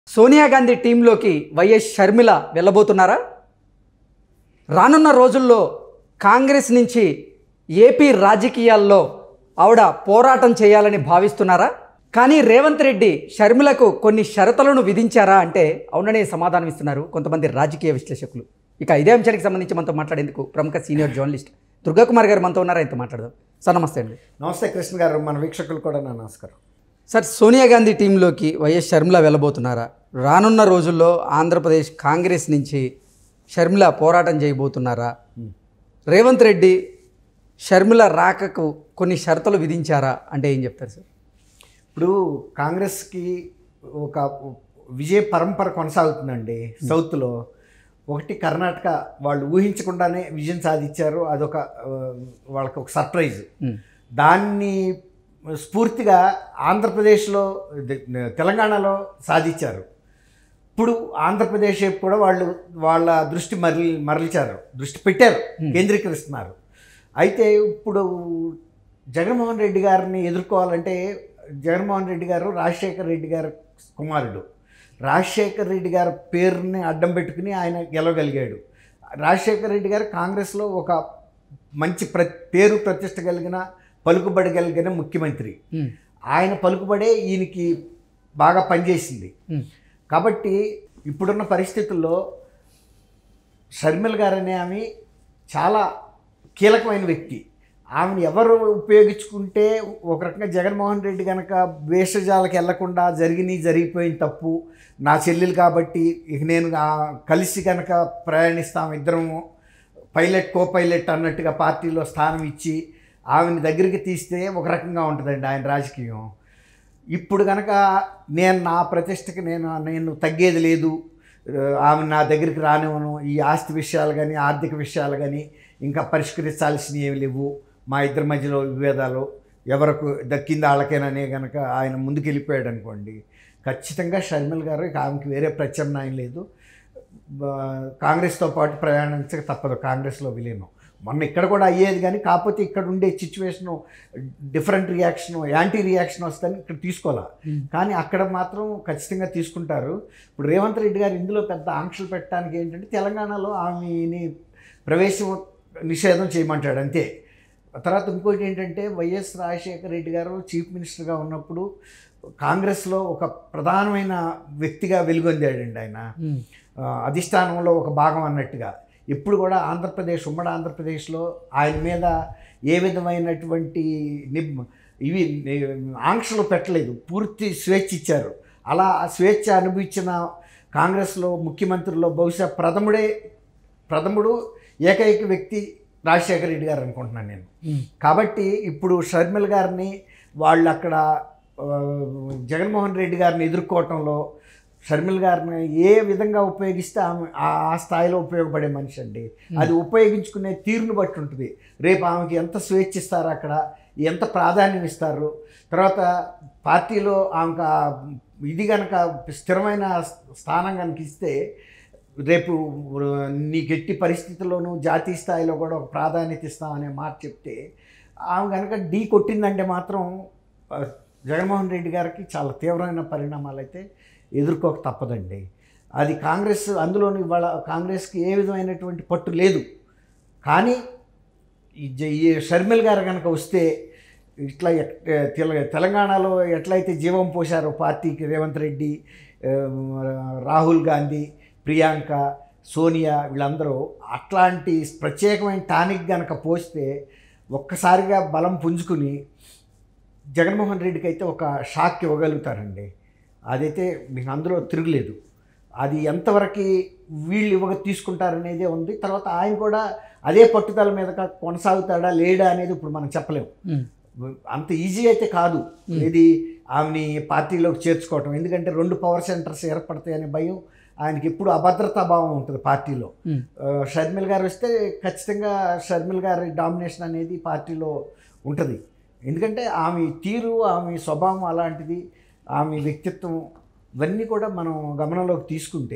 సోనియా గాంధీ టీంలోకి వైఎస్ షర్మిల వెళ్ళబోతున్నారా రానున్న రోజుల్లో కాంగ్రెస్ నుంచి ఏపీ రాజకీయాల్లో ఆవిడ పోరాటం చేయాలని భావిస్తున్నారా కానీ రేవంత్ రెడ్డి షర్మిలకు కొన్ని షరతులను విధించారా అంటే అవుననే సమాధానం ఇస్తున్నారు కొంతమంది రాజకీయ విశ్లేషకులు ఇక ఇదే అంశానికి సంబంధించి మనతో మాట్లాడేందుకు ప్రముఖ సీనియర్ జర్నలిస్ట్ దుర్గాకుమార్ గారు మనతో ఉన్నారా ఇంత మాట్లాడదాం సార్ నమస్తే అండి నమస్తే కృష్ణ గారు మన వీక్షకులు కూడా నా నమస్కారం సార్ సోనియా గాంధీ టీంలోకి వైఎస్ షర్మిల వెళ్ళబోతున్నారా రానున్న రోజుల్లో ఆంధ్రప్రదేశ్ కాంగ్రెస్ నుంచి షర్మిల పోరాటం చేయబోతున్నారా రేవంత్ రెడ్డి షర్మిల రాకకు కొన్ని షరతులు విధించారా అంటే ఏం చెప్తారు సార్ ఇప్పుడు కాంగ్రెస్కి ఒక విజయ పరంపర కొనసాగుతుందండి సౌత్లో ఒకటి కర్ణాటక వాళ్ళు ఊహించకుండానే విజయం సాధించారు అదొక ఆ, వాళ్ళకి ఒక సర్ప్రైజ్ మ్. దాన్ని స్ఫూర్తిగా ఆంధ్రప్రదేశ్లో ఇది- తెలంగాణలో సాధించారు ఇప్పుడు ఆంధ్రప్రదేశ్ వైపు కూడా వాళ్ళు వాళ్ళ దృష్టి మరలి మరల్చారు దృష్టి పెట్టారు కేంద్రీకరిస్తున్నారు అయితే ఇప్పుడు జగన్మోహన్ రెడ్డి గారిని ఎదుర్కోవాలంటే జగన్మోహన్ రెడ్డి గారు రాజశేఖర్ రెడ్డి గారి కుమారుడు రాజశేఖర్ రెడ్డి గారి పేరుని అడ్డం పెట్టుకుని ఆయన గెలవగలిగాడు రాజశేఖర్ రెడ్డి గారు కాంగ్రెస్లో ఒక మంచి ప్ర పేరు ప్రతిష్ట కలిగిన పలుకుబడి కలిగిన ముఖ్యమంత్రి మ్. ఆయన పలుకుబడే ఈయనకి బాగా పనిచేసింది మ్. కాబట్టి ఇప్పుడున్న పరిస్థితుల్లో షర్మిల్ గారు అనే ఆమె చాలా కీలకమైన వ్యక్తి ఆమెను ఎవరు ఉపయోగించుకుంటే ఒక రకంగా జగన్మోహన్ రెడ్డి కనుక వేషజాలకు వెళ్లకుండా జరిగినాయి జరిగిపోయిన తప్పు నా చెల్లెలు కాబట్టి ఇక నేను ఆ కలిసి కనుక ప్రయాణిస్తాం ఇద్దరము పైలట్ కో పైలట్ అన్నట్టుగా పార్టీలో స్థానం ఇచ్చి ఆమెని దగ్గరికి తీస్తే ఒక రకంగా ఉంటుందండి ఆయన రాజకీయం ఇప్పుడు కనుక నేను నా ప్రతిష్టకి నేను నేను తగ్గేది లేదు ఆ, ఆమె నా దగ్గరికి రానివ్వను ఈ ఆస్తి విషయాలు కానీ ఆర్థిక విషయాలు కానీ ఇంకా పరిష్కరించాల్సినవి ఏమి లేవు మా ఇద్దరి మధ్యలో విభేదాలు ఎవరికి దక్కింది వాళ్ళకేననే కనుక ఆయన ముందుకు వెళ్ళిపోయాడు అనుకోండి ఖచ్చితంగా షర్మిల్ గారు ఇక ఆమెకి వేరే ప్రత్యామ్నాయం లేదు బా- కాంగ్రెస్తో పాటు ప్రయాణించక తప్పదు కాంగ్రెస్లో విలీనం మొన్న ఇక్కడ కూడా అయ్యేది కానీ కాకపోతే ఇక్కడ ఉండే situation different reaction anti reaction వస్తుందని ఇక్కడ తీసుకోవాలా కానీ అక్కడ మాత్రం ఖచ్చితంగా తీసుకుంటారు ఇప్పుడు రేవంత్ రెడ్డి గారు ఇందులో పెద్ద ఆంక్షలు పెట్టడానికి ఏంటంటే తెలంగాణలో ఆమెని ప్రవేశం నిషేధం చేయమంటాడు అంతే తర్వాత ఇంకోటి ఏంటంటే వైఎస్ రాజశేఖర రెడ్డి గారు చీఫ్ మినిస్టర్గా ఉన్నప్పుడు కాంగ్రెస్లో ఒక ప్రధానమైన వ్యక్తిగా వెలుగొందాడండి ఆయన మ్. ఆ, అధిష్టానంలో ఒక భాగం అన్నట్టుగా ఇప్పుడు కూడా ఆంధ్రప్రదేశ్ ఉమ్మడి ఆంధ్రప్రదేశ్లో ఆయన మీద ఏ విధమైనటువంటి నిబ్ ఇవి ని- ఆంక్షలు పెట్టలేదు పూర్తి స్వేచ్ఛ ఇచ్చారు అలా ఆ స్వేచ్ఛ అనుభవించిన కాంగ్రెస్లో ముఖ్యమంత్రుల్లో బహుశా ప్రథముడే ప్రథముడు ఏకైక వ్యక్తి రాజశేఖర రెడ్డి గారు అనుకుంటున్నాను నేను మ్. కాబట్టి ఇప్పుడు షర్మిల్ గారిని వాళ్ళు అక్కడ ఆ, జగన్మోహన్ రెడ్డి గారిని ఎదుర్కోవటంలో షర్మిల్ గారిని ఏ విధంగా ఉపయోగిస్తే ఆమె ఆ- ఆ స్థాయిలో ఉపయోగపడే మనిషి అండి అది ఉపయోగించుకునే తీరును బట్టి ఉంటుంది రేపు ఆమెకి ఎంత స్వేచ్ఛ ఇస్తారు అక్కడ ఎంత ప్రాధాన్యం ఇస్తారు తర్వాత పార్టీలో ఆమెకు ఆ ఇది కనుక స్థిరమైన స్థానం కనుక ఇస్తే రేపు నీకు ఎట్టి పరిస్థితుల్లోనూ జాతీయ స్థాయిలో కూడా ఒక ప్రాధాన్యత ఇస్తామనే మాట చెప్తే ఆమె కనుక ఢీ కొట్టిందంటే మాత్రం ఆ, జగన్మోహన్ రెడ్డి గారికి చాలా తీవ్రమైన పరిణామాలు అయితే ఎదుర్కోక తప్పదండి అది కాంగ్రెస్ అందులోని ఇవాళ కాంగ్రెస్కి ఏ విధమైనటువంటి పట్టు లేదు కానీ ఈ జ- ఈ షర్మిల్ గారు కనుక వస్తే ఇట్లా ఎక్- తెల- తెలంగాణలో ఎట్లయితే జీవం పోశారో పార్టీకి రేవంత్ రెడ్డి ఆ, రాహుల్ గాంధీ ప్రియాంక సోనియా వీళ్ళందరూ అట్లాంటి ప్రత్యేకమైన టానిక్ కనుక పోస్తే ఒక్కసారిగా బలం పుంజుకుని జగన్మోహన్ రెడ్డికి అయితే ఒక షాక్ ఇవ్వగలుగుతారండి అదైతే మీకు అందులో తిరుగులేదు అది ఎంతవరకు వీళ్ళు ఇవ్వక తీసుకుంటారనేదే ఉంది తర్వాత ఆయన కూడా అదే పట్టుదల మీద కొనసాగుతాడా లేడా అనేది ఇప్పుడు మనం చెప్పలేము మ్. అంత ఈజీ అయితే కాదు ఇది ఆమెని పార్టీలోకి చేర్చుకోవటం ఎందుకంటే రెండు పవర్ సెంటర్స్ ఏర్పడతాయనే భయం ఆయనకి ఎప్పుడు అభద్రతా భావం ఉంటుంది పార్టీలో మ్. ఆ, షర్మిల్ గారు వస్తే ఖచ్చితంగా షర్మిల్ గారి డామినేషన్ అనేది పార్టీలో ఉంటుంది ఎందుకంటే ఆమె తీరు ఆమె స్వభావం అలాంటిది ఆమె వ్యక్తిత్వం ఇవన్నీ కూడా మనం గమనంలోకి తీసుకుంటే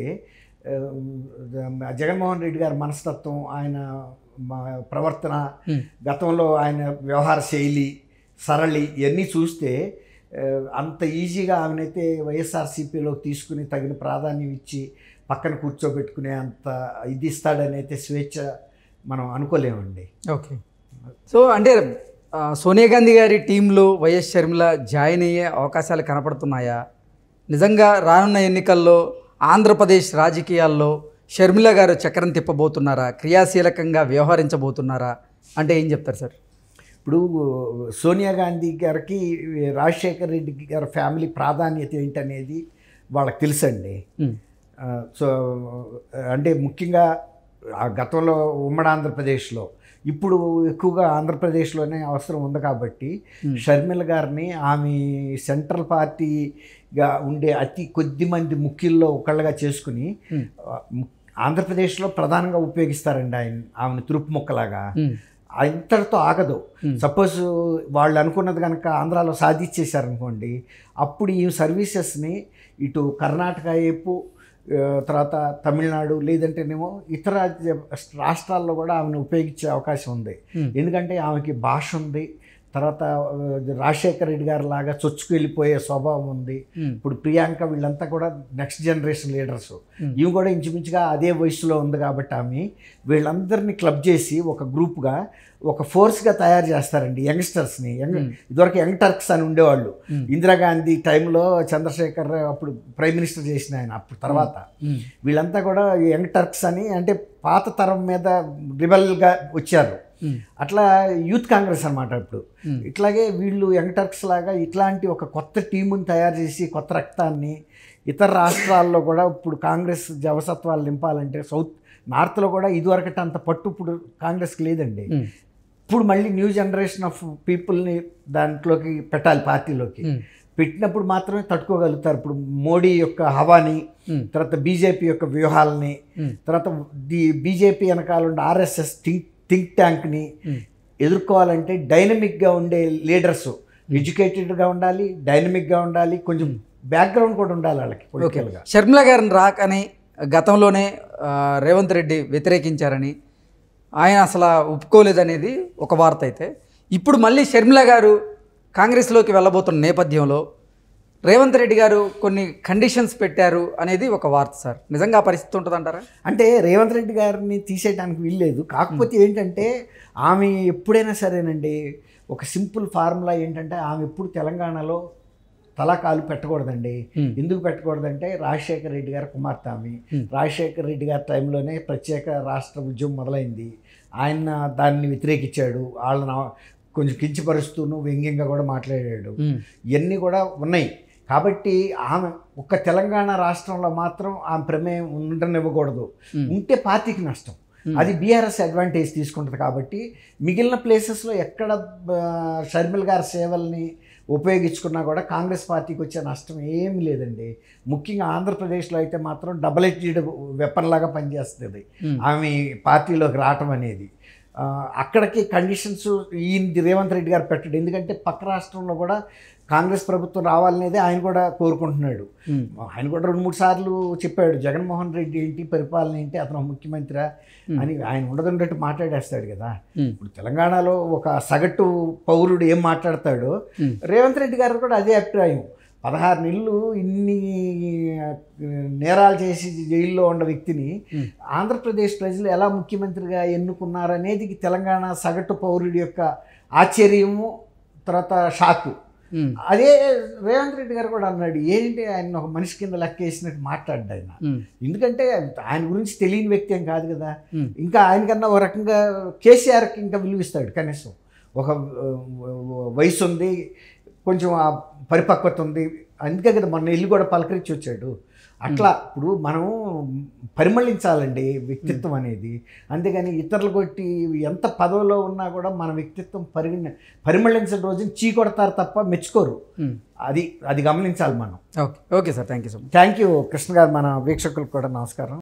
ఆ, జగన్మోహన్ రెడ్డి గారి మనస్తత్వం ఆయన మా ప్రవర్తన మ్. గతంలో ఆయన వ్యవహార శైలి సరళి ఇవన్నీ చూస్తే ఆ, ఆ, అంత ఈజీగా ఆమెనైతే వైఎస్ఆర్సీపీలో తీసుకుని తగిన ప్రాధాన్యం ఇచ్చి పక్కన కూర్చోబెట్టుకునే అంత ఇది ఇస్తాడని అయితే స్వేచ్ఛ మనం అనుకోలేమండి ఓకే సో అంటే ఆ, సోనియా గాంధీ గారి టీంలో వైఎస్ షర్మిల జాయిన్ అయ్యే అవకాశాలు కనపడుతున్నాయా నిజంగా రానున్న ఎన్నికల్లో ఆంధ్రప్రదేశ్ రాజకీయాల్లో షర్మిల గారు చక్రం తిప్పబోతున్నారా క్రియాశీలకంగా వ్యవహరించబోతున్నారా అంటే ఏం చెప్తారు సార్ ఇప్పుడు సోనియా గాంధీ గారికి రాజశేఖర్ రెడ్డి గారి ఫ్యామిలీ ప్రాధాన్యత ఏంటనేది వాళ్ళకి తెలుసండి ఉమ్, ఆ, సో అంటే ముఖ్యంగా ఆ గతంలో ఉమ్మడి ఆంధ్రప్రదేశ్లో ఇప్పుడు ఎక్కువగా ఆంధ్రప్రదేశ్లోనే అవసరం ఉంది కాబట్టి షర్మిల గారిని ఆమె సెంట్రల్ పార్టీగా ఉండే అతి కొద్ది మంది ముఖ్యుల్లో ఒకళ్ళగా చేసుకుని ఉమ్, ఆ, ము- ఆంధ్రప్రదేశ్లో ప్రధానంగా ఉపయోగిస్తారండి ఆయన ఆమెను తురుపు మొక్కలాగా ఉమ్, ఇంతటితో ఆగదు Hmm. సపోజ్ వాళ్ళు అనుకున్నది కనుక ఆంధ్రాలో సాధించేశారనుకోండి అప్పుడు ఈ సర్వీసెస్ని ఇటు కర్ణాటక వైపు ఆ, తర్వాత తమిళనాడు లేదంటేనేమో ఇతర జ- రాష్ట్రాల్లో కూడా ఆమెను ఉపయోగించే అవకాశం ఉంది Hmm. ఎందుకంటే ఆమెకి భాష ఉంది తర్వాత ఆ, రాజశేఖర రెడ్డి గారి లాగా చొచ్చుకు వెళ్ళిపోయే స్వభావం ఉంది ఉమ్, ఇప్పుడు ప్రియాంక వీళ్ళంతా కూడా నెక్స్ట్ జనరేషన్ లీడర్స్ Hmm. ఇవి కూడా ఇంచుమించుగా అదే వయసులో ఉంది కాబట్టి ఆమె వీళ్ళందరినీ క్లబ్ చేసి ఒక గ్రూప్గా ఒక ఫోర్స్గా తయారు చేస్తారండి యంగ్స్టర్స్ని యంగ్ Hmm. ఇదివరకు యంగ్ టర్క్స్ అని ఉండేవాళ్ళు Hmm. ఇందిరాగాంధీ టైంలో చంద్రశేఖర్ అప్పుడు ప్రైమ్ మినిస్టర్ చేసిన ఆయన అప్పుడు తర్వాత ఉమ్, వీళ్ళంతా కూడా యంగ్ టర్క్స్ అని అంటే పాత తరం మీద రిబల్గా వచ్చారు ఉమ్, అట్లా యూత్ కాంగ్రెస్ అనమాట ఇప్పుడు Hmm. ఇట్లాగే వీళ్ళు యంగ్ టర్క్స్ లాగా ఇట్లాంటి ఒక కొత్త టీముని తయారు చేసి కొత్త రక్తాన్ని ఇతర రాష్ట్రాల్లో కూడా ఇప్పుడు కాంగ్రెస్ జవసత్వాలు నింపాలంటే సౌత్ నార్త్లో కూడా ఇదివరకటి అంత పట్టు ఇప్పుడు కాంగ్రెస్కి లేదండి ఉమ్, ఇప్పుడు మళ్ళీ న్యూ జనరేషన్ ఆఫ్ పీపుల్ని దాంట్లోకి పెట్టాలి పార్టీలోకి ఉమ్, పెట్టినప్పుడు మాత్రమే తట్టుకోగలుగుతారు ఇప్పుడు మోడీ యొక్క హవాని ఉమ్, తర్వాత బీజేపీ యొక్క వ్యూహాలని ఉమ్, తర్వాత ది బీజేపీ వెనకాల ఉండే ఆర్ఎస్ఎస్ థింక్ థింక్ ట్యాంక్ని ఉమ్. ఎదుర్కోవాలంటే డైనమిక్గా ఉండే లీడర్స్ ఎడ్యుకేటెడ్గా ఉండాలి డైనమిక్గా ఉండాలి కొంచెం బ్యాక్గ్రౌండ్ కూడా ఉండాలి వాళ్ళకి ఓకే పొలిటికల్గా షర్మిల గారిని రాకని గతంలోనే ఆ, రేవంత్ రెడ్డి వ్యతిరేకించారని ఆయన అసలు ఒప్పుకోలేదనేది ఒక వార్త అయితే ఇప్పుడు మళ్ళీ షర్మిల గారు కాంగ్రెస్లోకి వెళ్ళబోతున్న నేపథ్యంలో రేవంత్ రెడ్డి గారు కొన్ని కండిషన్స్ పెట్టారు అనేది ఒక వార్త సార్ నిజంగా ఆ పరిస్థితి ఉంటుందంటారా అంటే రేవంత్ రెడ్డి గారిని తీసేయడానికి వీల్లేదు కాకపోతే ఏంటంటే ఆమె ఎప్పుడైనా సరేనండి ఒక సింపుల్ ఫార్ములా ఏంటంటే ఆమె ఎప్పుడు తెలంగాణలో తలకాలు పెట్టకూడదండి Hmm. ఎందుకు పెట్టకూడదంటే రాజశేఖర రెడ్డి గారి కుమార్తె ఆమె Hmm. రాజశేఖర రెడ్డి గారి టైంలోనే ప్రత్యేక రాష్ట్ర ఉద్యమం మొదలైంది ఆయన దాన్ని వ్యతిరేకించాడు వాళ్ళని కొంచెం కించపరుస్తూను వ్యంగ్యంగా కూడా మాట్లాడాడు ఉమ్, ఇవన్నీ కూడా ఉన్నాయి కాబట్టి ఆమె ఒక్క తెలంగాణ రాష్ట్రంలో మాత్రం ఆమె ప్రమేయం ఉండనివ్వకూడదు Hmm. ఉంటే పార్టీకి నష్టం Hmm. అది బీఆర్ఎస్ అడ్వాంటేజ్ తీసుకుంటుంది కాబట్టి మిగిలిన ప్లేసెస్లో ఎక్కడ ఆ, షర్మిల్ గారి సేవల్ని ఉపయోగించుకున్నా కూడా కాంగ్రెస్ పార్టీకి వచ్చే నష్టం ఏమీ లేదండి ముఖ్యంగా ఆంధ్రప్రదేశ్లో అయితే మాత్రం డబల్ ఎడ్జెడ్ వెపన్ లాగా పనిచేస్తుంది ఉమ్, ఆమె పార్టీలోకి రావటం అనేది ఆ, అక్కడికి కండిషన్స్ ఈ రేవంత్ రెడ్డి గారు పెట్టడు ఎందుకంటే పక్క రాష్ట్రంలో కూడా కాంగ్రెస్ ప్రభుత్వం రావాలనేది ఆయన కూడా కోరుకుంటున్నాడు ఉమ్, ఆయన కూడా రెండు మూడు సార్లు చెప్పాడు జగన్మోహన్ రెడ్డి ఏంటి పరిపాలన ఏంటి అతను ముఖ్యమంత్రి అని ఆయన ఉండదున్నట్టు మాట్లాడేస్తాడు కదా ఉమ్, ఇప్పుడు తెలంగాణలో ఒక సగటు పౌరుడు ఏం మాట్లాడతాడో ఉమ్, రేవంత్ రెడ్డి గారు కూడా అదే అభిప్రాయం పదహారు నెలలు ఇన్ని ఆ, నేరాలు చేసి జైల్లో ఉన్న వ్యక్తిని ఉమ్. ఆంధ్రప్రదేశ్ ప్రజలు ఎలా ముఖ్యమంత్రిగా ఎన్నుకున్నారనేది తెలంగాణ సగటు పౌరుడి యొక్క ఆశ్చర్యము తర్వాత షాకు ఉమ్, అదే రేవంత్ రెడ్డి గారు కూడా అన్నాడు ఏంటి ఆయన ఒక మనిషి కింద లెక్కేసినట్టు మాట్లాడ్డు ఆయన ఉమ్, ఎందుకంటే ఆయన గురించి తెలియని వ్యక్తి ఏం కాదు కదా ఉమ్, ఇంకా ఆయనకన్నా ఒక రకంగా కేసీఆర్కి ఇంకా విలువిస్తాడు కనీసం ఒక ఆ, వయసు ఉంది కొంచెం ఆ పరిపక్వత ఉంది అందుకే కదా మొన్న ఇల్లు కూడా పలకరించి వచ్చాడు అట్లా ఇప్పుడు మనం పరిమళించాలండి వ్యక్తిత్వం అనేది అంతేగాని ఇతరులు కొట్టి ఎంత పదవిలో ఉన్నా కూడా మన వ్యక్తిత్వం పరిగణ పరిమళించిన రోజున చీ కొడతారు తప్ప మెచ్చుకోరు ఉమ్. అది అది గమనించాలి మనం okay okay sir thank you so much thank you Krishna garu మన వీక్షకులకు కూడా నమస్కారం